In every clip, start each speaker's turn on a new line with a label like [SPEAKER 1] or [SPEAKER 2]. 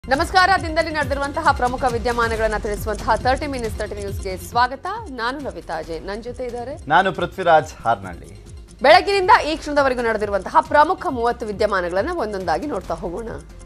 [SPEAKER 1] ನಮಸ್ಕಾರ ದಿನದಲ್ಲಿ ನಡೆದಿರುವಂತಹ ಪ್ರಮುಖ ವಿದ್ಯಮಾನಗಳನ್ನ ತಿಳಿಸುವಂತಹ ತರ್ಟಿ ಮಿನಿಟ್ಸ್ ತರ್ಟಿ ನ್ಯೂಸ್ಗೆ ಸ್ವಾಗತ ನಾನು ನವಿತಾ ಅಜಯ್ ನನ್ನ ಜೊತೆ ಇದ್ದಾರೆ
[SPEAKER 2] ನಾನು ಪೃಥ್ವಿರಾಜ್ ಹಾರ್ನಳ್ಳಿ
[SPEAKER 1] ಬೆಳಗಿನಿಂದ ಈ ಕ್ಷಣದವರೆಗೂ ನಡೆದಿರುವಂತಹ ಪ್ರಮುಖ ಮೂವತ್ತು ವಿದ್ಯಮಾನಗಳನ್ನ ಒಂದೊಂದಾಗಿ ನೋಡ್ತಾ ಹೋಗೋಣ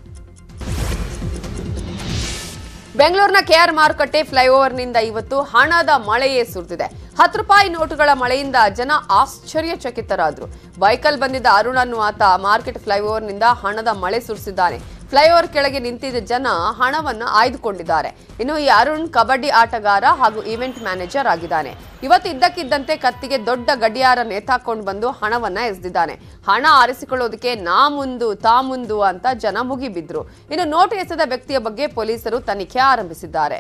[SPEAKER 1] ಬೆಂಗಳೂರಿನ ಕೆಆರ್ ಮಾರುಕಟ್ಟೆ ಫ್ಲೈಓವರ್ನಿಂದ ಇವತ್ತು ಹಣದ ಮಳೆಯೇ ಸುರಿದಿದೆ ಹತ್ತು ರೂಪಾಯಿ ನೋಟುಗಳ ಮಳೆಯಿಂದ ಜನ ಆಶ್ಚರ್ಯಚಕಿತರಾದ್ರು ಬೈಕಲ್ ಬಂದಿದ್ದ ಅರುಣ್ ಅನ್ನುವಾತ ಮಾರ್ಕೆಟ್ ಫ್ಲೈಓವರ್ನಿಂದ ಹಣದ ಮಳೆ ಸುರಿಸಿದ್ದಾನೆ ಫ್ಲೈಓವರ್ ಕೆಳಗೆ ನಿಂತಿದ್ದ ಜನ ಹಣವನ್ನು ಆಯ್ದುಕೊಂಡಿದ್ದಾರೆ ಇನ್ನು ಈ ಅರುಣ್ ಕಬಡ್ಡಿ ಆಟಗಾರ ಹಾಗೂ ಈವೆಂಟ್ ಮ್ಯಾನೇಜರ್ ಆಗಿದ್ದಾನೆ ಇವತ್ತು ಇದ್ದಕ್ಕಿದ್ದಂತೆ ಕತ್ತಿಗೆ ದೊಡ್ಡ ಗಡಿಯಾರ ನೇತಾಕೊಂಡು ಬಂದು ಹಣವನ್ನ ಎಸೆದಿದ್ದಾನೆ ಹಣ ಆರಿಸಿಕೊಳ್ಳೋದಕ್ಕೆ ನಾ ಮುಂದು ತಾ ಮುಂದು ಅಂತ ಜನ ಮುಗಿಬಿದ್ರು ಇನ್ನು ನೋಟು ಎಸೆದ ವ್ಯಕ್ತಿಯ ಬಗ್ಗೆ ಪೊಲೀಸರು ತನಿಖೆ ಆರಂಭಿಸಿದ್ದಾರೆ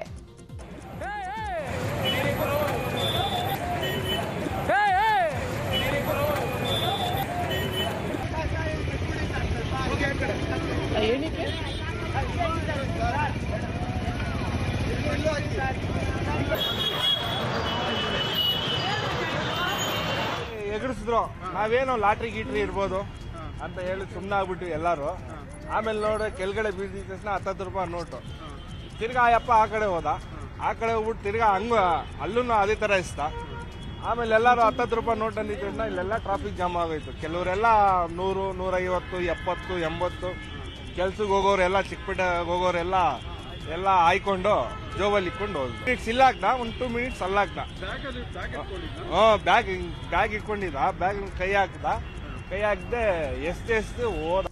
[SPEAKER 3] ಎಗರಿಸಿದ್ರು ನಾವೇನೋ ಲಾಟ್ರಿ ಗೀಟ್ರಿ ಇರ್ಬೋದು ಅಂತ ಹೇಳಿ ಸುಮ್ಮನೆ ಆಗ್ಬಿಟ್ಟು ಎಲ್ಲರೂ ಆಮೇಲೆ ನೋಡ್ರೆ ಕೆಳಗಡೆ ಬೀಳಿದ ತಕ್ಷಣ ಹತ್ತತ್ತು ರೂಪಾಯಿ ನೋಟು ತಿರ್ಗಾ ಆ ಯಪ್ಪ ಆ ಕಡೆ ಹೋದ ಆ ಕಡೆ ಹೋಗ್ಬಿಟ್ಟು ತಿರ್ಗಾ ಹಂಗ ಅಲ್ಲೂ ಅದೇ ಥರ ಇಸ್ತ ಆಮೇಲೆ ಎಲ್ಲರೂ ಹತ್ತತ್ತು ರೂಪಾಯಿ ನೋಟ್ ಅಂದಿದ್ದ ತಕ್ಷಣ ಇಲ್ಲೆಲ್ಲ ಟ್ರಾಫಿಕ್ ಜಾಮ್ ಆಗೋಯ್ತು ಕೆಲವರೆಲ್ಲ ನೂರು ನೂರೈವತ್ತು ಎಪ್ಪತ್ತು ಎಂಬತ್ತು ಕೆಲ್ಸಕ್ಕೆ ಹೋಗೋರೆಲ್ಲ ಚಿಕ್ಕಪೇಟೆಗೆ ಹೋಗೋರೆಲ್ಲ ಎಲ್ಲ ಆಯ್ಕೊಂಡು ಜೋಬಲ್ಲಿ ಇಟ್ಕೊಂಡು ಹೋದ್ರು ಮಿನಿಟ್ಸ್ ಇಲ್ಲ ಹಾಕ್ದ ಒಂದು ಟೂ ಮಿನಿಟ್ಸ್ ಅಲ್ಲ ಹಾಕ್ದ ಹ್ಞೂ ಬ್ಯಾಗ್ ಬ್ಯಾಗ್ ಇಟ್ಕೊಂಡಿದ್ದ ಬ್ಯಾಗ್ ಕೈ ಹಾಕ್ದ ಕೈ ಹಾಕ್ದೆ ಎಷ್ಟು ಎಷ್ಟು ಹೋದ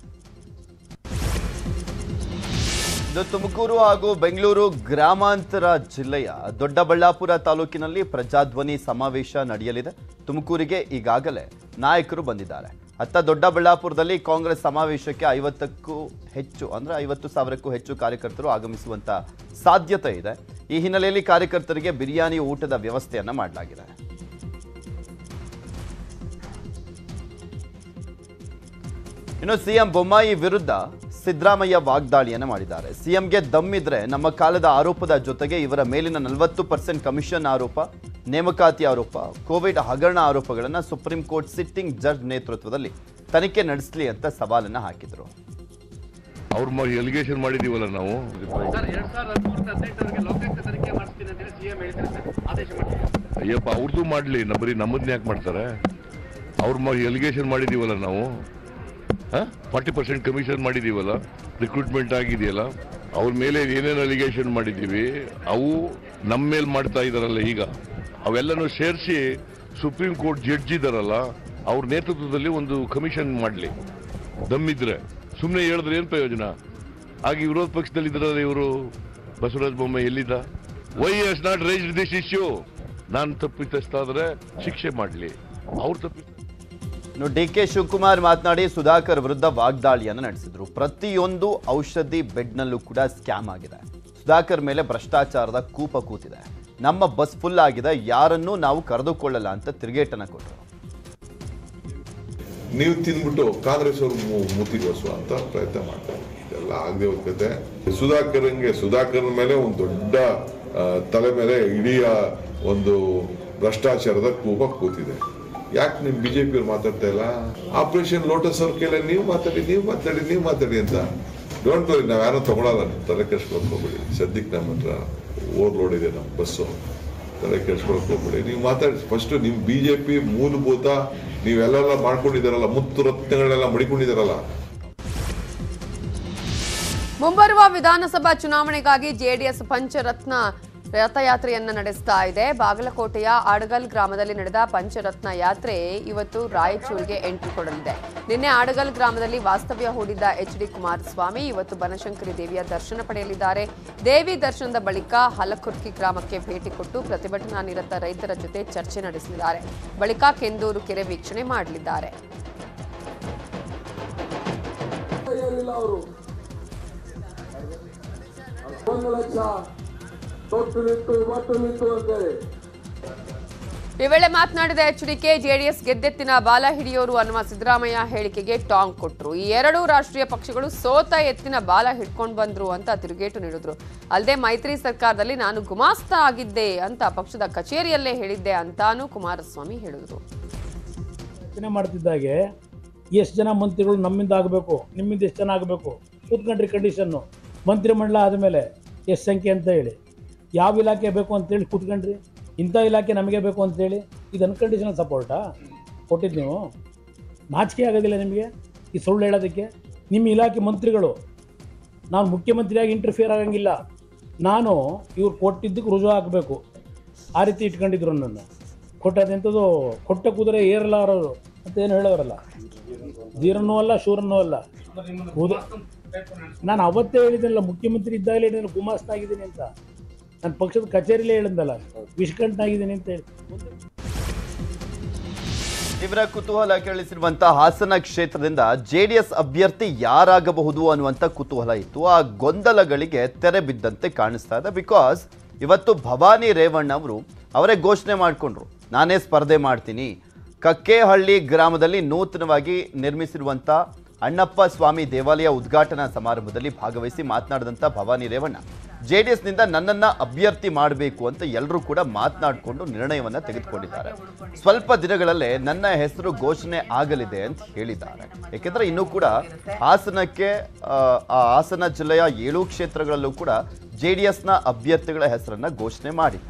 [SPEAKER 2] ಇದು ತುಮಕೂರು ಹಾಗೂ ಬೆಂಗಳೂರು ಗ್ರಾಮಾಂತರ ಜಿಲ್ಲೆಯ ದೊಡ್ಡಬಳ್ಳಾಪುರ ತಾಲೂಕಿನಲ್ಲಿ ಪ್ರಜಾಧ್ವನಿ ಸಮಾವೇಶ ನಡೆಯಲಿದೆ ತುಮಕೂರಿಗೆ ಈಗಾಗಲೇ ನಾಯಕರು ಬಂದಿದ್ದಾರೆ ಅತ್ತ ದೊಡ್ಡಬಳ್ಳಾಪುರದಲ್ಲಿ ಕಾಂಗ್ರೆಸ್ ಸಮಾವೇಶಕ್ಕೆ ಐವತ್ತಕ್ಕೂ ಹೆಚ್ಚು ಅಂದ್ರೆ ಐವತ್ತು ಸಾವಿರಕ್ಕೂ ಹೆಚ್ಚು ಕಾರ್ಯಕರ್ತರು ಆಗಮಿಸುವಂತ ಸಾಧ್ಯತೆ ಇದೆ ಈ ಹಿನ್ನೆಲೆಯಲ್ಲಿ ಕಾರ್ಯಕರ್ತರಿಗೆ ಬಿರಿಯಾನಿ ಊಟದ ವ್ಯವಸ್ಥೆಯನ್ನ ಮಾಡಲಾಗಿದೆ ಇನ್ನು ಸಿಎಂ ಬೊಮ್ಮಾಯಿ ವಿರುದ್ಧ ಸಿದ್ದರಾಮಯ್ಯ ವಾಗ್ದಾಳಿಯನ್ನು ಮಾಡಿದ್ದಾರೆ ಸಿಎಂಗೆ ದಮ್ಮಿದ್ರೆ ನಮ್ಮ ಕಾಲದ ಆರೋಪದ ಜೊತೆಗೆ ಇವರ ಮೇಲಿನ ನಲವತ್ತು ಪರ್ಸೆಂಟ್ ಕಮಿಷನ್ ಆರೋಪ ನೇಮಕಾತಿ ಆರೋಪ ಕೋವಿಡ್ ಹಗರಣ ಆರೋಪಗಳನ್ನು ಸುಪ್ರೀಂ ಕೋರ್ಟ್ ಸಿಟ್ಟಿಂಗ್ ಜಡ್ಜ್ ನೇತೃತ್ವದಲ್ಲಿ ತನಿಖೆ ನಡೆಸಲಿ ಅಂತ ಸವಾಲನ್ನ ಹಾಕಿದರು
[SPEAKER 4] ಅವ್ರ ಮೇಲೆ ಎಲಿಗೇಷನ್ ಮಾಡಿದೀವಲ್ಲ ನಾವು
[SPEAKER 5] ಸರ್ ಎರಡ್ ಸಾವಿರದ ಹದಿಮೂರು ಹದಿನೆಂಟರವರೆಗೆ ಲೋಕಾಯುಕ್ತ ತನಿಖೆ ಮಾಡಿಸ್ತೀನಿ ಅಂತೇಳಿ ಸಿಎಂ ಹೇಳ್ತಾರೆ ಸರ್ ಆದೇಶ ಮಾಡ್ತೀವಿ
[SPEAKER 4] ಅಯ್ಯಪ್ಪ ಅವ್ರದ್ದು ಮಾಡ್ಲಿ ನ ಬರೀ ನಮ್ಮದನ್ನ ಯಾಕೆ ಮಾಡ್ತಾರೆ ಅವ್ರ ಮೇಲೆ ಎಲಿಗೇಷನ್ ಮಾಡಿದೀವಲ್ಲ ನಾವು ಫಾರ್ಟಿ ಪರ್ಸೆಂಟ್ ಕಮಿಷನ್ ಮಾಡಿದೀವಲ್ಲ ರಿಕ್ರೂಟ್ಮೆಂಟ್ ಆಗಿದೆಯಲ್ಲ ಅವ್ರ ಮೇಲೆ ಏನೇನು ಅಲಿಗೇಷನ್ ಮಾಡಿದ್ದೀವಿ ಅವು ನಮ್ಮ ಮೇಲೆ ಮಾಡ್ತಾ ಇದಾರಲ್ಲ ಈಗ ಅವೆಲ್ಲನೂ ಸೇರಿಸಿ ಸುಪ್ರೀಂ ಕೋರ್ಟ್ ಜಡ್ಜ್ ಇದಾರಲ್ಲ ಅವ್ರ ನೇತೃತ್ವದಲ್ಲಿ ಒಂದು ಕಮಿಷನ್ ಮಾಡಲಿ ದಮ್ಮಿದ್ರೆ ಸುಮ್ಮನೆ ಹೇಳಿದ್ರೆ ಏನು ಪ್ರಯೋಜನ ಹಾಗೆ ವಿರೋಧ ಪಕ್ಷದಲ್ಲಿ ಇದ್ರಲ್ಲ ಇವರು ಬಸವರಾಜ ಬೊಮ್ಮಾಯಿ ಎಲ್ಲಿದ್ದ why is not raise this issue ನಾನು ತಪ್ಪಿತಸ್ತಾದ್ರೆ ಶಿಕ್ಷೆ ಮಾಡಲಿ ಅವ್ರು ತಪ್ಪಿ
[SPEAKER 2] ಇನ್ನು ಡಿ ಕೆ ಶಿವಕುಮಾರ್ ಮಾತನಾಡಿ ಸುಧಾಕರ್ ವಿರುದ್ಧ ವಾಗ್ದಾಳಿಯನ್ನು ನಡೆಸಿದ್ರು ಪ್ರತಿಯೊಂದು ಔಷಧಿ ಬೆಡ್ನಲ್ಲೂ ಕೂಡ ಸ್ಕ್ಯಾಮ್ ಆಗಿದೆ ಸುಧಾಕರ್ ಮೇಲೆ ಭ್ರಷ್ಟಾಚಾರದ ಕೂಪ ಕೂತಿದೆ ನಮ್ಮ ಬಸ್ ಫುಲ್ ಆಗಿದೆ ಯಾರನ್ನೂ ನಾವು ಕರೆದುಕೊಳ್ಳಲ್ಲ ಅಂತ ತಿರುಗೇಟನ ಕೊಟ್ಟರು
[SPEAKER 6] ನೀವು ತಿಂದ್ಬಿಟ್ಟು ಕಾಂಗ್ರೆಸ್ ಅವರು ಮೂತಿಗೊಳಿಸುವ ಅಂತ ಪ್ರಯತ್ನ ಮಾಡ್ತಾರೆ ಇದೆಲ್ಲ ಆಗದೆ ಹೋಗ್ತದೆ ಸುಧಾಕರ್ಗೆ ಸುಧಾಕರ್ ಮೇಲೆ ಒಂದು ದೊಡ್ಡ ಆ, ತಲೆ ಮೇಲೆ ಇಡೀ ಆ ಒಂದು ಭ್ರಷ್ಟಾಚಾರದ ಕೂಪ ಕೂತಿದೆ ಯಾಕೆ ನಿಮ್ ಬಿಜೆಪಿ ಅವ್ರು ಮಾತಾಡ್ತಾ ಇಲ್ಲ ಆಪರೇಷನ್ ಲೋಟಸ್ ಅವ್ರ ಕೇಳ ನೀವು ಮಾತಾಡಿ ನೀವು ಮಾತಾಡಿ ನೀವು ಮಾತಾಡಿ ಅಂತ ಡೋಂಟ್ ವರಿ ನಾವ್ ಯಾರು ತಗೊಳಲ್ಲ ತಲೆ ಕೆಡ್ಸ್ಕೊಳಕ್ ಹೋಗ್ಬೇಡಿ ಸದ್ಯಕ್ಕೆ ನಮ್ಮ ಹತ್ರ ಓವರ್ಲೋಡ್ ಇದೆ ನಮ್ಮ ಬಸ್ಸು ತಲೆ ಕೆಡ್ಸ್ಕೊಳಕ್ ಹೋಗ್ಬೇಡಿ ನೀವು ಮಾತಾಡಿ ಫಸ್ಟ್ ನಿಮ್ ಬಿಜೆಪಿ ಮೂಲಭೂತ ನೀವೆಲ್ಲ ಮಾಡ್ಕೊಂಡಿದಾರಲ್ಲ ಮುತ್ತು ರತ್ನಗಳೆಲ್ಲ ಮಡಿಕೊಂಡಿದಾರಲ್ಲ
[SPEAKER 1] ಮುಂಬರುವ ವಿಧಾನಸಭಾ ಚುನಾವಣೆಗಾಗಿ ಜೆಡಿಎಸ್ ಪಂಚರತ್ನ ರಥಯಾತ್ರೆಯನ್ನ ನಡೆಸ್ತಾ ಇದೆ ಬಾಗಲಕೋಟೆಯ ಆಡಗಲ್ ಗ್ರಾಮದಲ್ಲಿ ನಡೆದ ಪಂಚರತ್ನ ಯಾತ್ರೆ ಇವತ್ತು ರಾಯಚೂರಿಗೆ ಎಂಟ್ರಿ ಕೊಡಲಿದೆ ನಿನ್ನೆ ಆಡಗಲ್ ಗ್ರಾಮದಲ್ಲಿ ವಾಸ್ತವ್ಯ ಹೂಡಿದ್ದ ಎಚ್ ಡಿ ಕುಮಾರಸ್ವಾಮಿ ಇವತ್ತು ಬನಶಂಕರಿ ದೇವಿಯ ದರ್ಶನ ಪಡೆಯಲಿದ್ದಾರೆ ದೇವಿ ದರ್ಶನದ ಬಳಿಕ ಹಲಕುರ್ಕಿ ಗ್ರಾಮಕ್ಕೆ ಭೇಟಿ ಕೊಟ್ಟು ಪ್ರತಿಭಟನಾ ನಿರತ ರೈತರ ಜೊತೆ ಚರ್ಚೆ ನಡೆಸಲಿದ್ದಾರೆ ಬಳಿಕ ಕೆಂದೂರು ಕೆರೆ ವೀಕ್ಷಣೆ ಮಾಡಲಿದ್ದಾರೆ
[SPEAKER 7] ಕೈಯಲ್ಲಿಲ್ಲ ಅವರು ಒಂದು ಲಕ್ಷ ತೊಟ್ಟು ನಿಂತು ಮಟ್ಟು ನಿಂತು ಅಂತೇಳಿ
[SPEAKER 1] ಈ ವೇಳೆ ಮಾತನಾಡಿದ ಎಚ್ಡಿಕೆ ಜೆಡಿಎಸ್ ಗೆದ್ದೆತ್ತಿನ ಬಾಲ ಹಿಡಿಯೋರು ಅನ್ನುವ ಸಿದ್ದರಾಮಯ್ಯ ಹೇಳಿಕೆಗೆ ಟಾಂಗ್ ಕೊಟ್ರು ಈ ಎರಡೂ ರಾಷ್ಟ್ರೀಯ ಪಕ್ಷಗಳು ಸೋತ ಎತ್ತಿನ ಬಾಲ ಹಿಡ್ಕೊಂಡು ಬಂದ್ರು ಅಂತ ತಿರುಗೇಟು ನೀಡಿದ್ರು ಅಲ್ಲದೆ ಮೈತ್ರಿ ಸರ್ಕಾರದಲ್ಲಿ ನಾನು ಗುಮಾಸ್ತ ಆಗಿದ್ದೆ ಅಂತ ಪಕ್ಷದ ಕಚೇರಿಯಲ್ಲೇ ಹೇಳಿದ್ದೆ ಅಂತಾನೂ ಕುಮಾರಸ್ವಾಮಿ ಹೇಳಿದ್ರು
[SPEAKER 8] ರಚನೆ ಮಾಡ್ತಿದ್ದಾಗೆ ಎಷ್ಟು ಜನ ಮಂತ್ರಿಗಳು ನಮ್ಮಿಂದ ಆಗಬೇಕು ನಿಮ್ಮಿಂದ ಎಷ್ಟು ಜನ ಆಗಬೇಕು ಕೂತ್ಕೊಂಡ್ರಿ ಕಂಡೀಷನ್ನು ಮಂತ್ರಿಮಂಡಲ ಆದಮೇಲೆ ಎಷ್ಟು ಸಂಖ್ಯೆ ಅಂತ ಹೇಳಿ ಯಾವ ಇಲಾಖೆ ಬೇಕು ಅಂತೇಳಿ ಕೂತ್ಕೊಂಡ್ರಿ ಇಂಥ ಇಲಾಖೆ ನಮಗೆ ಬೇಕು ಅಂತೇಳಿ ಇದು ಅನ್ಕಂಡೀಷನಲ್ ಸಪೋರ್ಟಾ ಕೊಟ್ಟಿದ್ದು ನೀವು ನಾಚಿಕೆ ಆಗೋದಿಲ್ಲ ನಿಮಗೆ ಈ ಸುಳ್ಳು ಹೇಳೋದಕ್ಕೆ ನಿಮ್ಮ ಇಲಾಖೆ ಮಂತ್ರಿಗಳು ನಾನು ಮುಖ್ಯಮಂತ್ರಿಯಾಗಿ ಇಂಟರ್ಫಿಯರ್ ಆಗಂಗಿಲ್ಲ ನಾನು ಇವ್ರು ಕೊಟ್ಟಿದ್ದಕ್ಕೆ ರುಜು ಹಾಕಬೇಕು ಆ ರೀತಿ ಇಟ್ಕೊಂಡಿದ್ರು ನನ್ನ ಕೊಟ್ಟದೆಂಥದ್ದು ಕೊಟ್ಟ ಕುದುರೆ ಏರಲಾರರು ಅಂತ ಏನು ಹೇಳೋರಲ್ಲ ಧೀರನೂ ಅಲ್ಲ ಶೂರನೂ ಅಲ್ಲ ಕುದು ನಾನು ಅವತ್ತೇ ಹೇಳಿದ್ದೀನಲ್ಲ ಮುಖ್ಯಮಂತ್ರಿ ಇದ್ದಾಗಲೇ ನಾನು ಗುಮಾಸ್ತನಾಗಿದ್ದೀನಿ ಅಂತ ನನ್ನ ಪಕ್ಷದ ಕಚೇರಿಲೇ ಹೇಳಿದ್ನಲ್ಲ ವಿಷ್ಕಂಠನಾಗಿದ್ದೀನಿ ಅಂತ ಹೇಳಿ
[SPEAKER 2] ತೀವ್ರ ಕುತೂಹಲ ಕೇಳಿಸಿರುವಂತ ಹಾಸನ ಕ್ಷೇತ್ರದಿಂದ ಜೆಡಿಎಸ್ ಅಭ್ಯರ್ಥಿ ಯಾರಾಗಬಹುದು ಅನ್ನುವಂಥ ಕುತೂಹಲ ಇತ್ತು ಆ ಗೊಂದಲಗಳಿಗೆ ತೆರೆ ಬಿದ್ದಂತೆ ಕಾಣಿಸ್ತಾ ಇದೆ ಬಿಕಾಸ್ ಇವತ್ತು ಭವಾನಿ ರೇವಣ್ಣ ಅವರು ಅವರೇ ಘೋಷಣೆ ಮಾಡಿಕೊಂಡ್ರು ನಾನೇ ಸ್ಪರ್ಧೆ ಮಾಡ್ತೀನಿ ಕಕ್ಕೇಹಳ್ಳಿ ಗ್ರಾಮದಲ್ಲಿ ನೂತನವಾಗಿ ನಿರ್ಮಿಸಿರುವಂಥ ಅಣ್ಣಪ್ಪ ಸ್ವಾಮಿ ದೇವಾಲಯ ಉದ್ಘಾಟನಾ ಸಮಾರಂಭದಲ್ಲಿ ಭಾಗವಹಿಸಿ ಮಾತನಾಡಿದಂಥ ಭವಾನಿ ರೇವಣ್ಣ ಜೆ ಡಿ ಎಸ್ನಿಂದ ನನ್ನನ್ನು ಅಭ್ಯರ್ಥಿ ಮಾಡಬೇಕು ಅಂತ ಎಲ್ಲರೂ ಕೂಡ ಮಾತನಾಡಿಕೊಂಡು ನಿರ್ಣಯವನ್ನು ತೆಗೆದುಕೊಂಡಿದ್ದಾರೆ ಸ್ವಲ್ಪ ದಿನಗಳಲ್ಲೇ ನನ್ನ ಹೆಸರು ಘೋಷಣೆ ಆಗಲಿದೆ ಅಂತ ಹೇಳಿದ್ದಾರೆ ಯಾಕೆಂದ್ರೆ ಇನ್ನೂ ಕೂಡ ಹಾಸನಕ್ಕೆ ಆ, ಆ ಹಾಸನ ಜಿಲ್ಲೆಯ ಏಳು ಕ್ಷೇತ್ರಗಳಲ್ಲೂ ಕೂಡ ಜೆ ಡಿ ಎಸ್ನ ಅಭ್ಯರ್ಥಿಗಳ ಹೆಸರನ್ನ ಘೋಷಣೆ ಮಾಡಿಲ್ಲ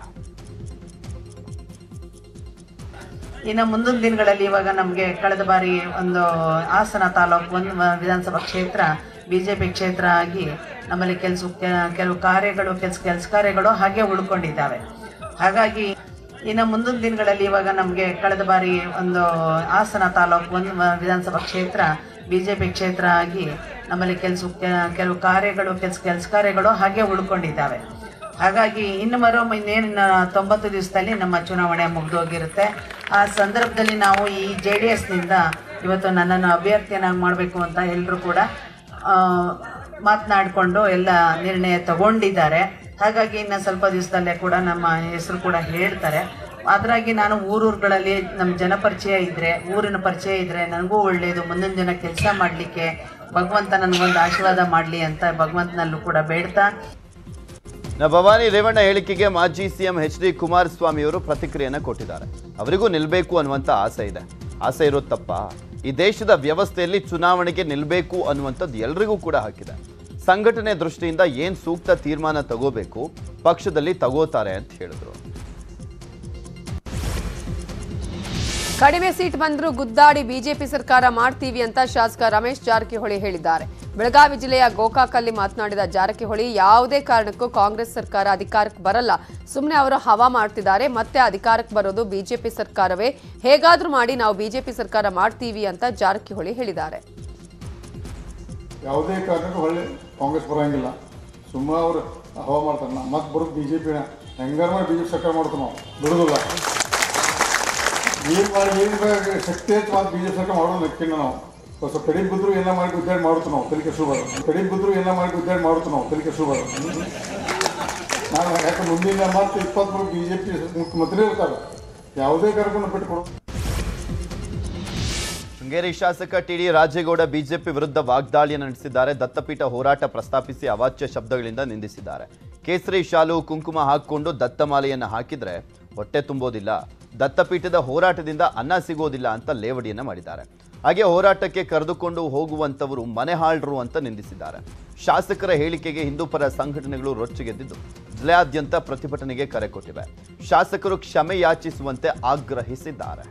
[SPEAKER 9] ಇನ್ನು ಮುಂದಿನ ದಿನಗಳಲ್ಲಿ ಇವಾಗ ನಮಗೆ ಕಳೆದ ಬಾರಿ ಒಂದು ಹಾಸನ ತಾಲೂಕು ಒಂದು ವಿಧಾನಸಭಾ ಕ್ಷೇತ್ರ ಬಿಜೆಪಿ ಕ್ಷೇತ್ರ ಆಗಿ ನಮ್ಮಲ್ಲಿ ಕೆಲಸ ಕೆಲವು ಕಾರ್ಯಗಳು ಕೆಲಸ ಕೆಲಸ ಕಾರ್ಯಗಳು ಹಾಗೆ ಉಳ್ಕೊಂಡಿದ್ದಾವೆ ಹಾಗಾಗಿ ಇನ್ನು ಮುಂದಿನ ದಿನಗಳಲ್ಲಿ ಇವಾಗ ನಮಗೆ ಕಳೆದ ಬಾರಿ ಒಂದು ಹಾಸನ ತಾಲೂಕು ಒಂದು ವಿಧಾನಸಭಾ ಕ್ಷೇತ್ರ ಬಿಜೆಪಿ ಕ್ಷೇತ್ರ ಆಗಿ ನಮ್ಮಲ್ಲಿ ಕೆಲಸ ಕೆಲವು ಕಾರ್ಯಗಳು ಕೆಲಸ ಕೆಲಸ ಕಾರ್ಯಗಳು ಹಾಗೆ ಉಳ್ಕೊಂಡಿದ್ದಾವೆ ಹಾಗಾಗಿ ಇನ್ನು ಬರೋ ಇನ್ನೇನು ತೊಂಬತ್ತು ದಿವಸದಲ್ಲಿ ನಮ್ಮ ಚುನಾವಣೆ ಮುಗಿದೋಗಿರುತ್ತೆ ಆ ಸಂದರ್ಭದಲ್ಲಿ ನಾವು ಈ ಜೆ ಡಿ ಎಸ್ನಿಂದ ಇವತ್ತು ನನ್ನನ್ನು ಅಭ್ಯರ್ಥಿಯನ್ನಾಗಿ ಮಾಡಬೇಕು ಅಂತ ಎಲ್ಲರೂ ಕೂಡ ಮಾತನಾಡಿಕೊಂಡು ಎಲ್ಲ ನಿರ್ಣಯ ತಗೊಂಡಿದ್ದಾರೆ ಹಾಗಾಗಿ ಇನ್ನು ಸ್ವಲ್ಪ ದಿವಸದಲ್ಲೇ ಕೂಡ ನಮ್ಮ ಹೆಸರು ಕೂಡ ಹೇಳ್ತಾರೆ ಅದ್ರಾಗಿ ನಾನು ಊರೂರುಗಳಲ್ಲಿ ನಮ್ಮ ಜನಪರಿಚಯ ಇದ್ದರೆ ಊರಿನ ಪರಿಚಯ ಇದ್ದರೆ ನನಗೂ ಒಳ್ಳೆಯದು ಮುಂದಿನ ಜನ ಕೆಲಸ ಮಾಡಲಿಕ್ಕೆ ಭಗವಂತ ನನಗೊಂದು ಆಶೀರ್ವಾದ ಮಾಡಲಿ ಅಂತ ಭಗವಂತನಲ್ಲೂ ಕೂಡ ಬೇಡ್ತಾ
[SPEAKER 2] ನ ಭವಾನಿ ರೇವಣ್ಣ ಹೇಳಿಕೆಗೆ ಮಾಜಿ ಸಿಎಂ ಎಚ್ ಡಿ ಕುಮಾರಸ್ವಾಮಿ ಅವರು ಪ್ರತಿಕ್ರಿಯೆಯನ್ನ ಕೊಟ್ಟಿದ್ದಾರೆ ಅವರಿಗೂ ನಿಲ್ಬೇಕು ಅನ್ನುವಂಥ ಆಸೆ ಇದೆ ಆಸೆ ಇರೋದು ತಪ್ಪ ಈ ದೇಶದ ವ್ಯವಸ್ಥೆಯಲ್ಲಿ ಚುನಾವಣೆಗೆ ನಿಲ್ಬೇಕು ಅನ್ನುವಂಥದ್ದು ಎಲ್ರಿಗೂ ಕೂಡ ಹಾಕಿದೆ ಸಂಘಟನೆ ದೃಷ್ಟಿಯಿಂದ ಏನ್ ಸೂಕ್ತ ತೀರ್ಮಾನ ತಗೋಬೇಕು ಪಕ್ಷದಲ್ಲಿ ತಗೋತಾರೆ ಅಂತ ಹೇಳಿದ್ರು
[SPEAKER 1] ಕಡಿಮೆ ಸೀಟ್ ಬಂದರೂ ಗುದ್ದಾಡಿ ಬಿಜೆಪಿ ಸರ್ಕಾರ ಮಾಡ್ತೀವಿ ಅಂತ ಶಾಸಕ ರಮೇಶ್ ಜಾರಕಿಹೊಳಿ ಹೇಳಿದ್ದಾರೆ ಬೆಳಗಾವಿ ಜಿಲ್ಲೆಯ ಗೋಕಾಕಲ್ಲಿ ಮಾತನಾಡಿದ ಜಾರಕಿಹೊಳಿ ಯಾವುದೇ ಕಾರಣಕ್ಕೂ ಕಾಂಗ್ರೆಸ್ ಸರ್ಕಾರ ಅಧಿಕಾರಕ್ಕೆ ಬರಲ್ಲ ಸುಮ್ಮನೆ ಅವರು ಹವಾ ಮಾಡ್ತಿದ್ದಾರೆ ಮತ್ತೆ ಅಧಿಕಾರಕ್ಕೆ ಬರೋದು ಬಿಜೆಪಿ ಸರ್ಕಾರವೇ ಹೇಗಾದ್ರೂ ಮಾಡಿ ನಾವು ಬಿಜೆಪಿ ಸರ್ಕಾರ ಮಾಡ್ತೀವಿ ಅಂತ ಜಾರಕಿಹೊಳಿ ಹೇಳಿದ್ದಾರೆ
[SPEAKER 10] ಯಾವುದೇ ಕಾರಣಕ್ಕೂ ಹೊಳ್ಳಿ ಕಾಂಗ್ರೆಸ್ ಬರೋಂಗಿಲ್ಲ ಸುಮ್ಮ ಅವ್ರು ಹವಾ ಮಾಡ್ತಾರೆ ನಾ ಮತ್ತೆ ಬರೋದು ಬಿ ಜೆ ಪಿನ ಹೆಂಗಾರ ಮಾಡಿ ಬಿ ಜೆ ಪಿ ಸರ್ಕಾರ ಮಾಡ್ತೀವಿ ನಾವು ಬಿಡೋದಿಲ್ಲ ಏನು ಮಾಡಿ ಏನು ಶಕ್ತಿ ಐತೆ ಮತ್ತೆ ಬಿ ಜೆ ಪಿ ಸರ್ಕಾರ ಮಾಡೋದು ನಕ್ಕಿನ ನಾವು ಸ್ವಲ್ಪ ಕಡಿಮೆ ಬಿದ್ದರು ಎಲ್ಲ ಮಾಡಿ ಗುದ್ದಾಡಿ ಮಾಡ್ತೀವಿ ನಾವು ತಲೆ ಕೆಸರು ಬರೋದು ಕಡಿಮೆ ಬಿದ್ದರು ಎಲ್ಲ ಮಾಡಿ ಗುದ್ದಾಡಿ ಮಾಡ್ತೀವಿ ನಾವು ತಲೆ ಕೆಸರು ಬರೋದು ನಾನು ಯಾಕೆ ಮುಂದಿನ ಮತ್ತೆ ಇಪ್ಪತ್ತ್ಮೂರು ಬಿ ಜೆ ಪಿ ಮುಖ್ಯಮಂತ್ರಿ ಇರ್ತಾರೆ ಯಾವುದೇ ಕಾರ್ಯಕ್ರಮ ಬಿಟ್ಟು ಕೊಡೋದು
[SPEAKER 2] ಶೃಂಗೇರಿ ಶಾಸಕ ಟಿಡಿ ರಾಜೇಗೌಡ ಬಿಜೆಪಿ ವಿರುದ್ಧ ವಾಗ್ದಾಳಿಯನ್ನು ನಡೆಸಿದ್ದಾರೆ ದತ್ತಪೀಠ ಹೋರಾಟ ಪ್ರಸ್ತಾಪಿಸಿ ಅವಾಚ್ಯ ಶಬ್ದಗಳಿಂದ ನಿಂದಿಸಿದ್ದಾರೆ ಕೇಸರಿ ಶಾಲು ಕುಂಕುಮ ಹಾಕಿಕೊಂಡು ದತ್ತಮಾಲೆಯನ್ನು ಹಾಕಿದ್ರೆ ಹೊಟ್ಟೆ ತುಂಬೋದಿಲ್ಲ ದತ್ತಪೀಠದ ಹೋರಾಟದಿಂದ ಅನ್ನ ಸಿಗೋದಿಲ್ಲ ಅಂತ ಲೇವಡಿಯನ್ನ ಮಾಡಿದ್ದಾರೆ ಹಾಗೆ ಹೋರಾಟಕ್ಕೆ ಕರೆದುಕೊಂಡು ಹೋಗುವಂತವರು ಮನೆಹಾಳ್ರು ಅಂತ ನಿಂದಿಸಿದ್ದಾರೆ ಶಾಸಕರ ಹೇಳಿಕೆಗೆ ಹಿಂದೂಪರ ಸಂಘಟನೆಗಳು ರೊಚ್ಚಿಗೆದ್ದಿದ್ದು ಜಿಲ್ಲೆಯಾದ್ಯಂತ ಪ್ರತಿಭಟನೆಗೆ ಕರೆ ಕೊಟ್ಟಿವೆ ಶಾಸಕರು ಕ್ಷಮೆ ಯಾಚಿಸುವಂತೆ ಆಗ್ರಹಿಸಿದ್ದಾರೆ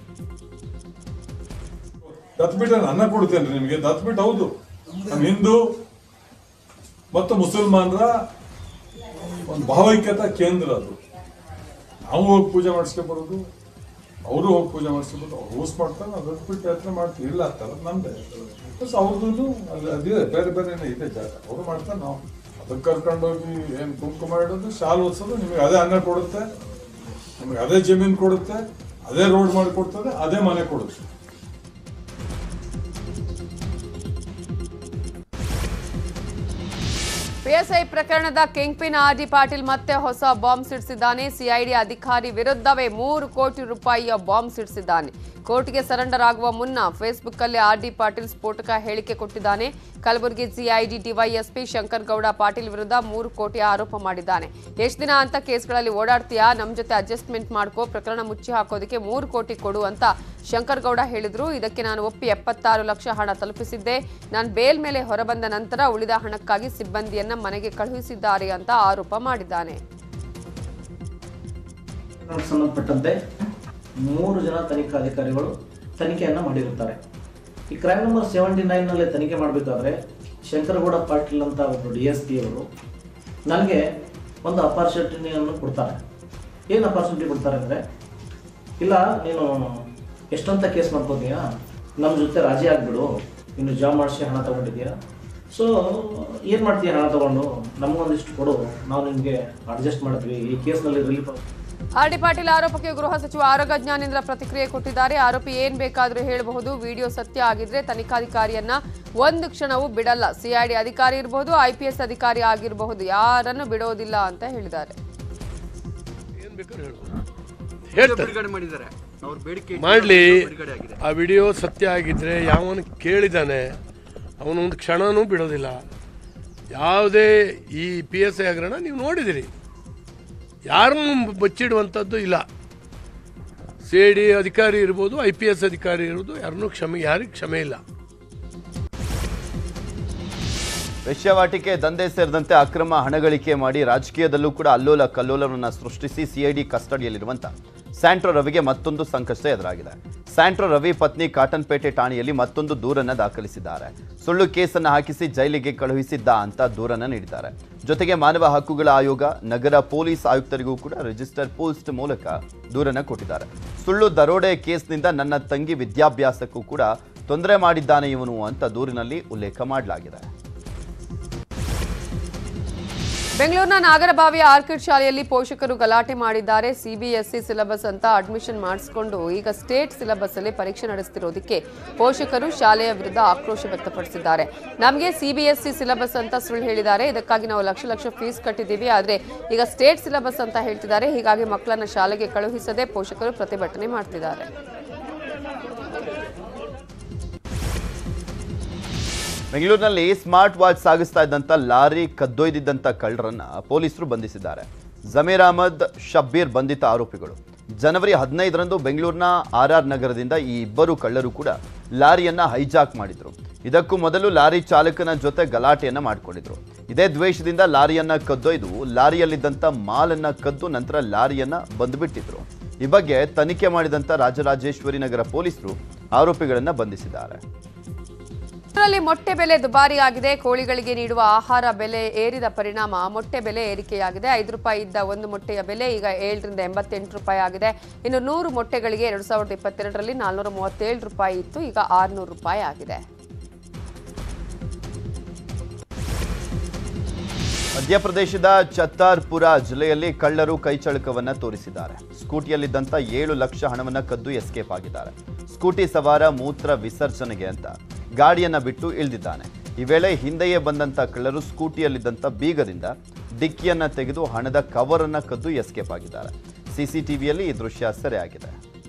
[SPEAKER 10] ದತ್ಬಿಟ್ಟ ಅನ್ನ ಕೊಡ್ತೇನೆ ನಿಮಗೆ ದತ್ಬಿಟ್ಟು ಹೌದು ನಮ್ಮ ಹಿಂದೂ ಮತ್ತು ಮುಸಲ್ಮಾನರ ಒಂದು ಭಾವೈಕ್ಯತಾ ಕೇಂದ್ರ ಅದು ನಾವು ಹೋಗಿ ಪೂಜೆ ಮಾಡಿಸ್ಕೊಬರೋದು ಅವರು ಹೋಗಿ ಪೂಜೆ ಮಾಡಿಸ್ಕೊಬೋದು ಅವ್ರು ಹೋಸ್ ಮಾಡ್ತಾರೆ ನಾವು ದತ್ಬಿಟ್ಟು ಯಾತ್ರೆ ಮಾಡ್ತೀವಿ ಇಲ್ಲ ಅಂತಾರೆ ನಮ್ದೇ ಬಸ್ ಅವ್ರದ್ದು ಅಲ್ಲಿ ಅದಿದೆ ಬೇರೆ ಬೇರೆ ಏನೋ ಇದೆ ಜಾಗ ಅವರು ಮಾಡ್ತಾರೆ ನಾವು ಅದಕ್ಕೆ ಕರ್ಕೊಂಡೋಗಿ ಏನು ಕುಂಕುಮ ಇಡೋದು ಶಾಲು ಓದಿಸೋದು ನಿಮಗೆ ಅದೇ ಅನ್ನ ಕೊಡುತ್ತೆ ನಿಮಗೆ ಅದೇ ಜಮೀನು ಕೊಡುತ್ತೆ ಅದೇ ರೋಡ್ ಮಾಡಿ ಕೊಡ್ತದೆ ಅದೇ ಮನೆ ಕೊಡುತ್ತೆ
[SPEAKER 1] ಪಿಎಸ್ಐ ಪ್ರಕರಣದ king pin R D Patil ಮತ್ತೆ ಹೊಸ ಬಾಂಬ್ ಸಿಡಿಸಿದ್ದಾನೆ ಸಿಐಡಿ ಅಧಿಕಾರಿ ವಿರುದ್ಧವೇ ಮೂರು ಕೋಟಿ ರೂಪಾಯಿಯ ಬಾಂಬ್ ಸಿಡಿಸಿದ್ದಾನೆ ಕೋರ್ಟ್ಗೆ ಸರೆಂಡರ್ ಆಗುವ ಮುನ್ನ ಫೇಸ್ಬುಕ್ ಅಲ್ಲಿ ಆರ್ ಡಿ ಪಾಟೀಲ್ ಸ್ಫೋಟಕ ಹೇಳಿಕೆ ಕೊಟ್ಟಿದ್ದಾನೆ ಕಲಬುರಗಿ ಸಿಐಡಿ ಡಿವೈಎಸ್ಪಿ ಶಂಕರ್ ಗೌಡ ಪಾಟೀಲ್ ವಿರುದ್ಧ ಮೂರು ಕೋಟಿ ಆರೋಪ ಮಾಡಿದ್ದಾನೆ ಎಷ್ಟು ದಿನ ಅಂತ ಕೇಸ್ಗಳಲ್ಲಿ ಓಡಾಡ್ತೀಯಾ ನಮ್ಮ ಜೊತೆ ಅಡ್ಜಸ್ಟ್ಮೆಂಟ್ ಮಾಡ್ಕೋ ಪ್ರಕರಣ ಮುಚ್ಚಿ ಹಾಕೋದಕ್ಕೆ ಮೂರು ಕೋಟಿ ಕೊಡು ಅಂತ ಶಂಕರ್ ಗೌಡ ಹೇಳಿದ್ರು ಇದಕ್ಕೆ ನಾನು ಒಪ್ಪಿ ಎಪ್ಪತ್ತಾರು ಲಕ್ಷ ಹಣ ತಲುಪಿಸಿದ್ದೆ ನಾನು ಬೇಲ್ ಮೇಲೆ ಹೊರಬಂದ ನಂತರ ಉಳಿದ ಹಣಕ್ಕಾಗಿ ಸಿಬ್ಬಂದಿಯನ್ನ ಮನೆಗೆ ಕಳುಹಿಸಿದ್ದಾರೆ ಅಂತ ಆರೋಪ ಮಾಡಿದ್ದಾನೆ
[SPEAKER 11] ಸಂಬಂಧಪಟ್ಟಂತೆ ಮೂರು ಜನ ತನಿಖಾಧಿಕಾರಿಗಳು ತನಿಖೆಯನ್ನು ಮಾಡಿರುತ್ತಾರೆ ಈ ಕ್ರೈಮ್ ನಂಬರ್ ಸೆವೆಂಟಿ ನೈನ್ನಲ್ಲಿ ತನಿಖೆ ಮಾಡಬೇಕಾದ್ರೆ ಶಂಕರಗೌಡ ಪಾಟೀಲ್ ಅಂತ ಒಬ್ಬರು ಡಿ ಎಸ್ ಪಿ ಅವರು ನನಗೆ ಒಂದು ಅಪಾರ್ಚುನಿಟಿಯನ್ನು ಕೊಡ್ತಾರೆ ಏನು ಅಪಾರ್ಚುನಿಟಿ ಕೊಡ್ತಾರೆ ಅಂದರೆ ಇಲ್ಲ ನೀನು ಎಷ್ಟಂತ ಕೇಸ್ ಮಾಡ್ಕೋತೀಯಾ ನಮ್ಮ ಜೊತೆ ರಾಜಿ ಆಗಿಬಿಡು ನೀನು ಜಾಬ್ ಮಾಡಿಸಿ ಹಣ ತೊಗೊಂಡಿದ್ದೀಯಾ ಸೊ ಏನು ಮಾಡ್ತೀಯ ಹಣ ತೊಗೊಂಡು ನಮಗೊಂದಿಷ್ಟು ಕೊಡು ನಾವು ನಿಮಗೆ ಅಡ್ಜಸ್ಟ್ ಮಾಡಿದ್ವಿ ಈ ಕೇಸ್ನಲ್ಲಿ ರಿಲೀಫ್
[SPEAKER 1] ಆರ್ ಡಿ ಪಾಟೀಲ್ ಆರೋಪಕ್ಕೆ ಗೃಹ ಸಚಿವ ಆರೋಗ್ಯ ಜ್ಞಾನೇಂದ್ರ ಪ್ರತಿಕ್ರಿಯೆ ಕೊಟ್ಟಿದ್ದಾರೆ ಆರೋಪಿ ಏನ್ ಬೇಕಾದ್ರೂ ಹೇಳಬಹುದು ವಿಡಿಯೋ ಸತ್ಯ ಆಗಿದ್ರೆ ತನಿಖಾಧಿಕಾರಿಯನ್ನ ಒಂದು ಕ್ಷಣವೂ ಬಿಡಲ್ಲ ಸಿಐಡಿ ಅಧಿಕಾರಿ ಇರಬಹುದು ಐಪಿಎಸ್ ಅಧಿಕಾರಿ ಆಗಿರಬಹುದು ಯಾರನ್ನು ಬಿಡೋದಿಲ್ಲ ಅಂತ ಹೇಳಿದ್ದಾರೆ
[SPEAKER 5] ಬಿಡುಗಡೆ ಮಾಡಿದ್ದಾರೆ ಅವ್ರ ಬೇಡಿಕೆ ಇಟ್ಟು
[SPEAKER 12] ಮಾಡಲಿ
[SPEAKER 5] ಬಿಡುಗಡೆ ಆಗಿದೆ
[SPEAKER 12] ಆ ವಿಡಿಯೋ ಸತ್ಯ ಆಗಿದ್ರೆ ಯಾವನು ಕೇಳಿದ್ದಾನೆ ಅವನು ಒಂದು ಕ್ಷಣನೂ ಬಿಡೋದಿಲ್ಲ ಯಾವುದೇ ಈ ಪಿ ಎಸ್ ಐ ಹಗರಣ ನೀವು ನೋಡಿದಿರಿ ಯಾರನ್ನು ಬಚ್ಚಿಡುವಂಥದ್ದು ಇಲ್ಲ ಸಿ ಐ ಡಿ ಅಧಿಕಾರಿ ಇರ್ಬೋದು ಐ ಪಿ ಎಸ್ ಅಧಿಕಾರಿ ಇರ್ಬೋದು ಯಾರನ್ನೂ ಕ್ಷಮೆ ಯಾರಿಗೆ ಕ್ಷಮೆ ಇಲ್ಲ
[SPEAKER 2] ವೇಶ್ಯಾವಾಟಿಕೆ ದಂಧೆ ಸೇರಿದಂತೆ ಅಕ್ರಮ ಹಣಗಳಿಕೆ ಮಾಡಿ ರಾಜಕೀಯದಲ್ಲೂ ಕೂಡ ಅಲ್ಲೋಲ ಕಲ್ಲೋಲವನ್ನು ಸೃಷ್ಟಿಸಿ ಸಿಐಡಿ ಕಸ್ಟಡಿಯಲ್ಲಿರುವಂತ ಸ್ಯಾಂಟ್ರೋ ರವಿಗೆ ಮತ್ತೊಂದು ಸಂಕಷ್ಟ ಎದುರಾಗಿದೆ ಸ್ಯಾಂಟ್ರೋ ರವಿ ಪತ್ನಿ ಕಾಟನ್ಪೇಟೆ ಠಾಣೆಯಲ್ಲಿ ಮತ್ತೊಂದು ದೂರನ್ನ ದಾಖಲಿಸಿದ್ದಾರೆ ಸುಳ್ಳು ಕೇಸನ್ನು ಹಾಕಿಸಿ ಜೈಲಿಗೆ ಕಳುಹಿಸಿದ್ದ ಅಂತ ದೂರನ್ನ ನೀಡಿದ್ದಾರೆ ಜೊತೆಗೆ ಮಾನವ ಹಕ್ಕುಗಳ ಆಯೋಗ ನಗರ ಪೊಲೀಸ್ ಆಯುಕ್ತರಿಗೂ ಕೂಡ ರಿಜಿಸ್ಟರ್ ಪೋಸ್ಟ್ ಮೂಲಕ ದೂರನ್ನ ಕೊಟ್ಟಿದ್ದಾರೆ ಸುಳ್ಳು ದರೋಡೆ ಕೇಸ್ನಿಂದ ನನ್ನ ತಂಗಿ ವಿದ್ಯಾಭ್ಯಾಸಕ್ಕೂ ಕೂಡ ತೊಂದರೆ ಮಾಡಿದ್ದಾನೆ ಇವನು ಅಂತ ದೂರಿನಲ್ಲಿ ಉಲ್ಲೇಖ ಮಾಡಲಾಗಿದೆ
[SPEAKER 1] ಬೆಂಗಳೂರಿನ ನಾಗರಬಾವಿಯ ಆರ್ಕಿಡ್ ಶಾಲೆಯಲ್ಲಿ ಪೋಷಕರು ಗಲಾಟೆ ಮಾಡಿದ್ದಾರೆ ಸಿಬಿಎಸ್ಇ ಸಿಲೆಬಸ್ ಅಂತ ಅಡ್ಮಿಷನ್ ಮಾಡಿಸಿಕೊಂಡು ಈಗ ಸ್ಟೇಟ್ ಸಿಲೆಬಸ್ ಅಲ್ಲಿ ಪರೀಕ್ಷೆ ನಡೆಸ್ತಿರೋದಕ್ಕೆ ಪೋಷಕರು ಶಾಲೆಯ ವಿರುದ್ಧ ಆಕ್ರೋಶ ವ್ಯಕ್ತಪಡಿಸಿದ್ದಾರೆ ನಮಗೆ ಸಿಬಿಎಸ್ಇ ಸಿಲೆಬಸ್ ಅಂತ ಸುಳ್ಳು ಹೇಳಿದ್ದಾರೆ ಇದಕ್ಕಾಗಿ ನಾವು ಲಕ್ಷ ಲಕ್ಷ ಫೀಸ್ ಕಟ್ಟಿದ್ದೀವಿ ಆದರೆ ಈಗ ಸ್ಟೇಟ್ ಸಿಲೆಬಸ್ ಅಂತ ಹೇಳ್ತಿದ್ದಾರೆ ಹೀಗಾಗಿ ಮಕ್ಕಳನ್ನ ಶಾಲೆಗೆ ಕಳುಹಿಸದೆ ಪೋಷಕರು ಪ್ರತಿಭಟನೆ ಮಾಡ್ತಿದ್ದಾರೆ
[SPEAKER 2] ಬೆಂಗಳೂರಿನಲ್ಲಿ ಸ್ಮಾರ್ಟ್ ವಾಚ್ ಸಾಗಿಸ್ತಾ ಇದ್ದಂತ ಲಾರಿ ಕದ್ದೊಯ್ದಿದ್ದಂತ ಕಳ್ಳರನ್ನ ಪೊಲೀಸರು ಬಂಧಿಸಿದ್ದಾರೆ ಜಮೀರ್ ಅಹಮದ್ ಶಬ್ಬೀರ್ ಬಂಧಿತ ಆರೋಪಿಗಳು ಜನವರಿ ಹದಿನೈದರಂದು ಬೆಂಗಳೂರಿನ ಆರ್ ಆರ್ ನಗರದಿಂದ ಈ ಇಬ್ಬರು ಕಳ್ಳರು ಕೂಡ ಲಾರಿಯನ್ನ ಹೈಜಾಕ್ ಮಾಡಿದ್ರು ಇದಕ್ಕೂ ಮೊದಲು ಲಾರಿ ಚಾಲಕನ ಜೊತೆ ಗಲಾಟೆಯನ್ನ ಮಾಡಿಕೊಂಡಿದ್ರು ಇದೇ ದ್ವೇಷದಿಂದ ಲಾರಿಯನ್ನ ಕದ್ದೊಯ್ದು ಲಾರಿಯಲ್ಲಿದ್ದಂತ ಮಾಲನ್ನ ಕದ್ದು ನಂತರ ಲಾರಿಯನ್ನ ಬಂದುಬಿಟ್ಟಿದ್ರು ಈ ಬಗ್ಗೆ ತನಿಖೆ ಮಾಡಿದಂತ ರಾಜರಾಜೇಶ್ವರಿ ನಗರ ಪೊಲೀಸರು ಆರೋಪಿಗಳನ್ನ ಬಂಧಿಸಿದ್ದಾರೆ
[SPEAKER 1] ಬೆಂಗಳೂರಲ್ಲಿ ಮೊಟ್ಟೆ ಬೆಲೆ ದುಬಾರಿ ಆಗಿದೆ ಕೋಳಿಗಳಿಗೆ ನೀಡುವ ಆಹಾರ ಬೆಲೆ ಏರಿದ ಪರಿಣಾಮ ಮೊಟ್ಟೆ ಬೆಲೆ ಏರಿಕೆಯಾಗಿದೆ ಐದು ರೂಪಾಯಿ ಇದ್ದ ಒಂದು ಮೊಟ್ಟೆಯ ಬೆಲೆ ಈಗ ಏಳರಿಂದ ಎಂಬತ್ತೆಂಟು ರೂಪಾಯಿ ಆಗಿದೆ ಇನ್ನು ನೂರು ಮೊಟ್ಟೆಗಳಿಗೆ ಎರಡು ಸಾವಿರದ ಇಪ್ಪತ್ತೆರಡರಲ್ಲಿ ನಾಲ್ನೂರ ಮೂವತ್ತೇಳು ರೂಪಾಯಿ ಇತ್ತು ಈಗ ಆರುನೂರು ರೂಪಾಯಿ ಆಗಿದೆ
[SPEAKER 2] ಮಧ್ಯಪ್ರದೇಶದ ಛತ್ತಾರ್ಪುರ ಜಿಲ್ಲೆಯಲ್ಲಿ ಕಳ್ಳರು ಕೈಚಳಕವನ್ನ ತೋರಿಸಿದ್ದಾರೆ ಸ್ಕೂಟಿಯಲ್ಲಿದ್ದಂತ ಏಳು ಲಕ್ಷ ಹಣವನ್ನ ಕದ್ದು ಎಸ್ಕೇಪ್ ಆಗಿದ್ದಾರೆ ಸ್ಕೂಟಿ ಸವಾರ ಮೂತ್ರ ವಿಸರ್ಜನೆಗೆ ಅಂತ ಗಾಡಿಯನ್ನ ಬಿಟ್ಟು ಇಳಿದಿದ್ದಾನೆ ಈ ವೇಳೆ ಹಿಂದೆಯೇ ಬಂದಂತ ಕಳ್ಳರು ಸ್ಕೂಟಿಯಲ್ಲಿದ್ದಂತ ಬೀಗದಿಂದ ಡಿಕ್ಕಿಯನ್ನ ತೆಗೆದು ಹಣದ ಕವರ್ ಅನ್ನ ಕದ್ದು ಎಸ್ಕೇಪ್ ಆಗಿದ್ದಾರೆ ಸಿಸಿಟಿವಿಯಲ್ಲಿ ಈ ದೃಶ್ಯ ಸೆರೆಯಾಗಿದೆ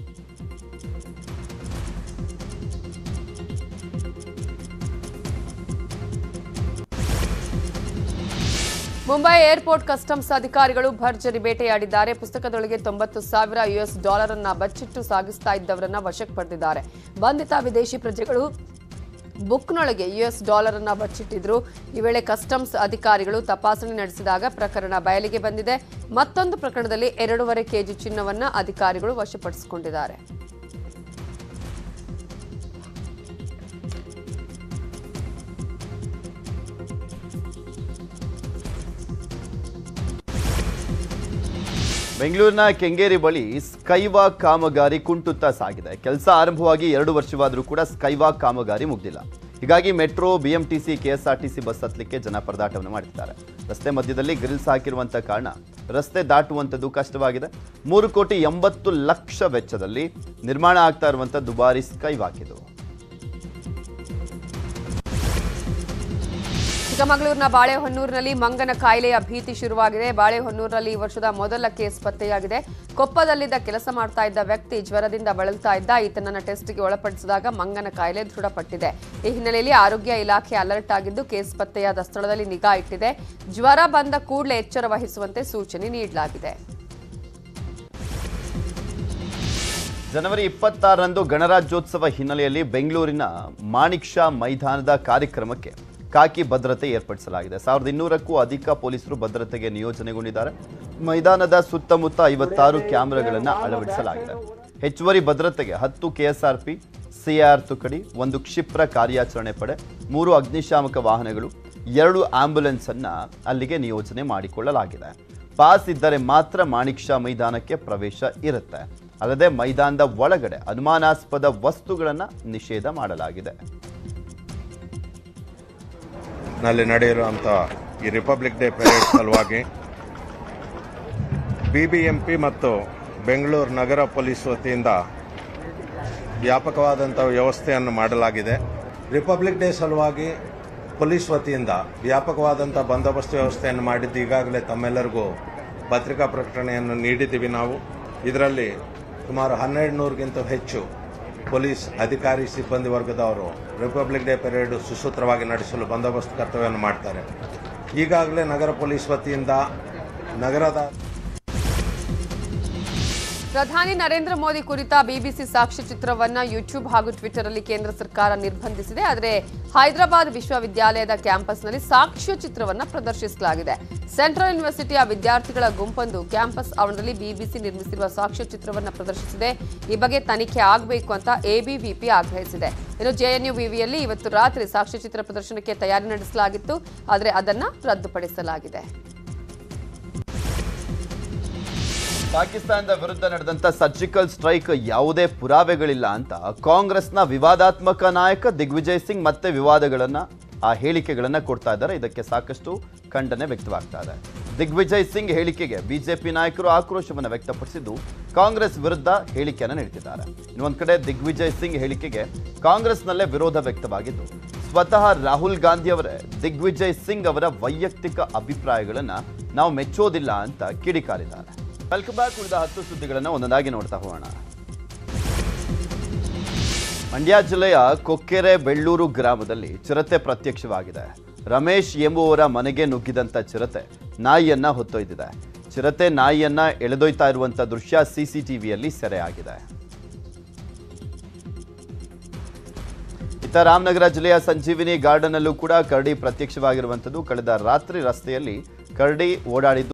[SPEAKER 1] ಮುಂಬೈ ಏರ್ಪೋರ್ಟ್ ಕಸ್ಟಮ್ಸ್ ಅಧಿಕಾರಿಗಳು ಭರ್ಜರಿ ಬೇಟೆಯಾಡಿದ್ದಾರೆ ಪುಸ್ತಕದೊಳಗೆ ತೊಂಬತ್ತು ಸಾವಿರ ಯುಎಸ್ ಡಾಲರ್ ಅನ್ನ ಬಚ್ಚಿಟ್ಟು ಸಾಗಿಸ್ತಾ ಇದ್ದವರನ್ನ ವಶಕ್ಕೆ ಪಡೆದಿದ್ದಾರೆ ಬಂಧಿತ ವಿದೇಶಿ ಪ್ರಜೆಗಳು ಬುಕ್ನೊಳಗೆ ಯುಎಸ್ ಡಾಲರ್ ಅನ್ನ ಬಚ್ಚಿಟ್ಟಿದ್ರು ಈ ವೇಳೆ ಕಸ್ಟಮ್ಸ್ ಅಧಿಕಾರಿಗಳು ತಪಾಸಣೆ ನಡೆಸಿದಾಗ ಪ್ರಕರಣ ಬಯಲಿಗೆ ಬಂದಿದೆ ಮತ್ತೊಂದು ಪ್ರಕರಣದಲ್ಲಿ ಎರಡೂವರೆ ಕೆಜಿ ಚಿನ್ನವನ್ನ ಅಧಿಕಾರಿಗಳು ವಶಪಡಿಸಿಕೊಂಡಿದ್ದಾರೆ
[SPEAKER 2] ಬೆಂಗಳೂರಿನ ಕೆಂಗೇರಿ ಬಳಿ ಸ್ಕೈವಾಕ್ ಕಾಮಗಾರಿ ಕುಂಟುತ್ತಾ ಸಾಗಿದೆ ಕೆಲಸ ಆರಂಭವಾಗಿ ಎರಡು ವರ್ಷವಾದರೂ ಕೂಡ ಸ್ಕೈವಾಕ್ ಕಾಮಗಾರಿ ಮುಗ್ದಿಲ್ಲ ಹೀಗಾಗಿ ಮೆಟ್ರೋ ಬಿಎಂಟಿಸಿ ಕೆಎಸ್ಆರ್ಟಿಸಿ ಬಸ್ ಹತ್ತಲಿಕ್ಕೆ ಜನ ಪರದಾಟವನ್ನು ಮಾಡುತ್ತಿದ್ದಾರೆ ರಸ್ತೆ ಮಧ್ಯದಲ್ಲಿ ಗ್ರಿಲ್ಸ್ ಹಾಕಿರುವಂಥ ಕಾರಣ ರಸ್ತೆ ದಾಟುವಂಥದ್ದು ಕಷ್ಟವಾಗಿದೆ ಮೂರು ಕೋಟಿ ಎಂಬತ್ತು ಲಕ್ಷ ವೆಚ್ಚದಲ್ಲಿ ನಿರ್ಮಾಣ ಆಗ್ತಾ ಇರುವಂಥ ದುಬಾರಿ ಸ್ಕೈವಾಕ್ ಇದು
[SPEAKER 1] ಚಿಕ್ಕಮಗಳೂರಿನ ಬಾಳೆಹೊನ್ನೂರಿನಲ್ಲಿ ಮಂಗನ ಕಾಯಿಲೆಯ ಭೀತಿ ಶುರುವಾಗಿದೆ ಬಾಳೆಹೊನ್ನೂರಿನಲ್ಲಿ ಈ ವರ್ಷದ ಮೊದಲ ಕೇಸ್ ಪತ್ತೆಯಾಗಿದೆ ಕೊಪ್ಪದಲ್ಲಿದ್ದ ಕೆಲಸ ಮಾಡ್ತಾ ಇದ್ದ ವ್ಯಕ್ತಿ ಜ್ವರದಿಂದ ಬಳಲ್ತಾ ಇದ್ದ ಈತನನ್ನ ಟೆಸ್ಟ್ಗೆ ಒಳಪಡಿಸಿದಾಗ ಮಂಗನ ಕಾಯಿಲೆ ದೃಢಪಟ್ಟಿದೆ ಈ ಹಿನ್ನೆಲೆಯಲ್ಲಿ ಆರೋಗ್ಯ ಇಲಾಖೆ ಅಲರ್ಟ್ ಆಗಿದ್ದು ಕೇಸ್ ಪತ್ತೆಯಾದ ಸ್ಥಳದಲ್ಲಿ ನಿಗಾ ಇಟ್ಟಿದೆ ಜ್ವರ ಬಂದ ಕೂಡಲೇ ಎಚ್ಚರ ವಹಿಸುವಂತೆ ಸೂಚನೆ ನೀಡಲಾಗಿದೆ
[SPEAKER 2] ಜನವರಿ ಇಪ್ಪತ್ತಾರರಂದು ಗಣರಾಜ್ಯೋತ್ಸವ ಹಿನ್ನೆಲೆಯಲ್ಲಿ ಬೆಂಗಳೂರಿನ ಮಾಣಿಕ್ ಶಾ ಮೈದಾನದ ಕಾರ್ಯಕ್ರಮಕ್ಕೆ ಕಾಕಿ ಭದ್ರತೆ ಏರ್ಪಡಿಸಲಾಗಿದೆ ಸಾವಿರದ ಇನ್ನೂರಕ್ಕೂ ಅಧಿಕ ಪೊಲೀಸರು ಭದ್ರತೆಗೆ ನಿಯೋಜನೆಗೊಂಡಿದ್ದಾರೆ ಮೈದಾನದ ಸುತ್ತಮುತ್ತ ಐವತ್ತಾರು ಕ್ಯಾಮೆರಾಗಳನ್ನು ಅಳವಡಿಸಲಾಗಿದೆ ಹೆಚ್ಚುವರಿ ಭದ್ರತೆಗೆ ಹತ್ತು ಕೆಎಸ್ಆರ್ಪಿ ಸಿಆರ್ ತುಕಡಿ ಒಂದು ಕ್ಷಿಪ್ರ ಕಾರ್ಯಾಚರಣೆ ಪಡೆ ಮೂರು ಅಗ್ನಿಶಾಮಕ ವಾಹನಗಳು ಎರಡು ಆಂಬ್ಯುಲೆನ್ಸ್ ಅನ್ನ ಅಲ್ಲಿಗೆ ನಿಯೋಜನೆ ಮಾಡಿಕೊಳ್ಳಲಾಗಿದೆ ಪಾಸ್ ಇದ್ದರೆ ಮಾತ್ರ ಮಾಣಿಕ್ ಶಾ ಮೈದಾನಕ್ಕೆ ಪ್ರವೇಶ ಇರುತ್ತೆ ಅಲ್ಲದೆ ಮೈದಾನದ ಒಳಗಡೆ ಅನುಮಾನಾಸ್ಪದ ವಸ್ತುಗಳನ್ನು ನಿಷೇಧ ಮಾಡಲಾಗಿದೆ
[SPEAKER 13] ನಲ್ಲಿ ನಡೆಯಿರುವಂಥ ಈ ರಿಪಬ್ಲಿಕ್ ಡೇ ಪೆರೇಡ್ ಸಲುವಾಗಿ ಬಿ ಬಿ ಎಂ ಪಿ ಮತ್ತು ಬೆಂಗಳೂರು ನಗರ ಪೊಲೀಸ್ ವತಿಯಿಂದ ವ್ಯಾಪಕವಾದಂಥ ವ್ಯವಸ್ಥೆಯನ್ನು ಮಾಡಲಾಗಿದೆ ರಿಪಬ್ಲಿಕ್ ಡೇ ಸಲುವಾಗಿ ಪೊಲೀಸ್ ವತಿಯಿಂದ ವ್ಯಾಪಕವಾದಂಥ ಬಂದೋಬಸ್ತ್ ವ್ಯವಸ್ಥೆಯನ್ನು ಮಾಡಿದ್ದು ಈಗಾಗಲೇ ತಮ್ಮೆಲ್ಲರಿಗೂ ಪತ್ರಿಕಾ ಪ್ರಕಟಣೆಯನ್ನು ನೀಡಿದ್ದೀವಿ ನಾವು ಇದರಲ್ಲಿ ಸುಮಾರು ಹನ್ನೆರಡು ನೂರಿಗಿಂತ ಹೆಚ್ಚು ಪೊಲೀಸ್ ಅಧಿಕಾರಿ ಸಿಬ್ಬಂದಿ ವರ್ಗದವರು ರಿಪಬ್ಲಿಕ್ ಡೇ ಪೆರೇಡ್ ಸುಸೂತ್ರವಾಗಿ ನಡೆಸಲು ಬಂದೋಬಸ್ತ್ ಕರ್ತವ್ಯವನ್ನು ಮಾಡ್ತಾರೆ ಈಗಾಗಲೇ ನಗರ ಪೊಲೀಸ್ ವತಿಯಿಂದ ನಗರದ
[SPEAKER 1] ಪ್ರಧಾನಿ ನರೇಂದ್ರ ಮೋದಿ ಕುರಿತ ಬಿಬಿಸಿ ಸಾಕ್ಷ್ಯಚಿತ್ರವನ್ನ ಯೂಟ್ಯೂಬ್ ಹಾಗೂ ಟ್ವಿಟರ್ ಅಲ್ಲಿ ಕೇಂದ್ರ ಸರ್ಕಾರ ನಿರ್ಬಂಧಿಸಿದೆ ಆದರೆ ಹೈದರಾಬಾದ್ ವಿಶ್ವವಿದ್ಯಾಲಯದ ಕ್ಯಾಂಪಸ್ನಲ್ಲಿ ಸಾಕ್ಷ್ಯಚಿತ್ರವನ್ನ ಪ್ರದರ್ಶಿಸಲಾಗಿದೆ ಸೆಂಟ್ರಲ್ ಯೂನಿವರ್ಸಿಟಿಯ ವಿದ್ಯಾರ್ಥಿಗಳ ಗುಂಪೊಂದು ಕ್ಯಾಂಪಸ್ ಆವರಣದಲ್ಲಿ ಬಿಬಿಸಿ ನಿರ್ಮಿಸಿರುವ ಸಾಕ್ಷ್ಯಚಿತ್ರವನ್ನ ಪ್ರದರ್ಶಿಸಿದೆ ಈ ಬಗ್ಗೆ ತನಿಖೆ ಆಗಬೇಕು ಅಂತ ಎಬಿವಿಪಿ ಆಗ್ರಹಿಸಿದೆ ಇನ್ನು ಜೆಎನ್ಯು ವಿವಿಯಲ್ಲಿ ಇವತ್ತು ರಾತ್ರಿ ಸಾಕ್ಷ್ಯಚಿತ್ರ ಪ್ರದರ್ಶನಕ್ಕೆ ತಯಾರಿ ನಡೆಸಲಾಗಿತ್ತು ಆದರೆ ಅದನ್ನ ರದ್ದುಪಡಿಸಲಾಗಿದೆ
[SPEAKER 2] ಪಾಕಿಸ್ತಾನದ ವಿರುದ್ಧ ನಡೆದಂತ ಸರ್ಜಿಕಲ್ ಸ್ಟ್ರೈಕ್ ಯಾವುದೇ ಪುರಾವೆಗಳಿಲ್ಲ ಅಂತ ಕಾಂಗ್ರೆಸ್ನ ವಿವಾದಾತ್ಮಕ ನಾಯಕ ದಿಗ್ವಿಜಯ್ ಸಿಂಗ್ ಮತ್ತೆ ವಿವಾದಗಳನ್ನ ಆ ಹೇಳಿಕೆಗಳನ್ನ ಕೊಡ್ತಾ ಇದ್ದಾರೆ ಇದಕ್ಕೆ ಸಾಕಷ್ಟು ಖಂಡನೆ ವ್ಯಕ್ತವಾಗ್ತಾ ಇದೆ ದಿಗ್ವಿಜಯ್ ಸಿಂಗ್ ಹೇಳಿಕೆಗೆ ಬಿಜೆಪಿ ನಾಯಕರು ಆಕ್ರೋಶವನ್ನು ವ್ಯಕ್ತಪಡಿಸಿದ್ದು ಕಾಂಗ್ರೆಸ್ ವಿರುದ್ಧ ಹೇಳಿಕೆಯನ್ನು ನೀಡುತ್ತಿದ್ದಾರೆ ಇನ್ನೊಂದು ಕಡೆ ದಿಗ್ವಿಜಯ್ ಸಿಂಗ್ ಹೇಳಿಕೆಗೆ ಕಾಂಗ್ರೆಸ್ನಲ್ಲೇ ವಿರೋಧ ವ್ಯಕ್ತವಾಗಿದ್ದು ಸ್ವತಃ ರಾಹುಲ್ ಗಾಂಧಿ ಅವರೇ ದಿಗ್ವಿಜಯ್ ಸಿಂಗ್ ಅವರ ವೈಯಕ್ತಿಕ ಅಭಿಪ್ರಾಯಗಳನ್ನ ನಾವು ಮೆಚ್ಚೋದಿಲ್ಲ ಅಂತ ಕಿಡಿಕಾರಿದ್ದಾರೆ ವೆಲ್ಕಮ್ ಬ್ಯಾಕ್ ಉಳಿದ ಹತ್ತು ಸುದ್ದಿಗಳನ್ನು ಒಂದೊಂದಾಗಿ ನೋಡ್ತಾ ಹೋಗೋಣ ಮಂಡ್ಯ ಜಿಲ್ಲೆಯ ಕೊಕ್ಕೆರೆ ಬೆಳ್ಳೂರು ಗ್ರಾಮದಲ್ಲಿ ಚಿರತೆ ಪ್ರತ್ಯಕ್ಷವಾಗಿದೆ ರಮೇಶ್ ಎಂಬುವರ ಮನೆಗೆ ನುಗ್ಗಿದಂತ ಚಿರತೆ ನಾಯಿಯನ್ನ ಹೊತ್ತೊಯ್ದಿದೆ ಚಿರತೆ ನಾಯಿಯನ್ನ ಎಳೆದೊಯ್ತಾ ಇರುವಂತ ದೃಶ್ಯ ಸಿಸಿಟಿವಿಯಲ್ಲಿ ಸೆರೆಯಾಗಿದೆ ಇತ್ತ ರಾಮನಗರ ಜಿಲ್ಲೆಯ ಸಂಜೀವಿನಿ ಗಾರ್ಡನ್ ಅಲ್ಲೂ ಕೂಡ ಕರಡಿ ಪ್ರತ್ಯಕ್ಷವಾಗಿರುವಂಥದ್ದು ಕಳೆದ ರಾತ್ರಿ ರಸ್ತೆಯಲ್ಲಿ ಕರಡಿ ಓಡಾಡಿದ್ದು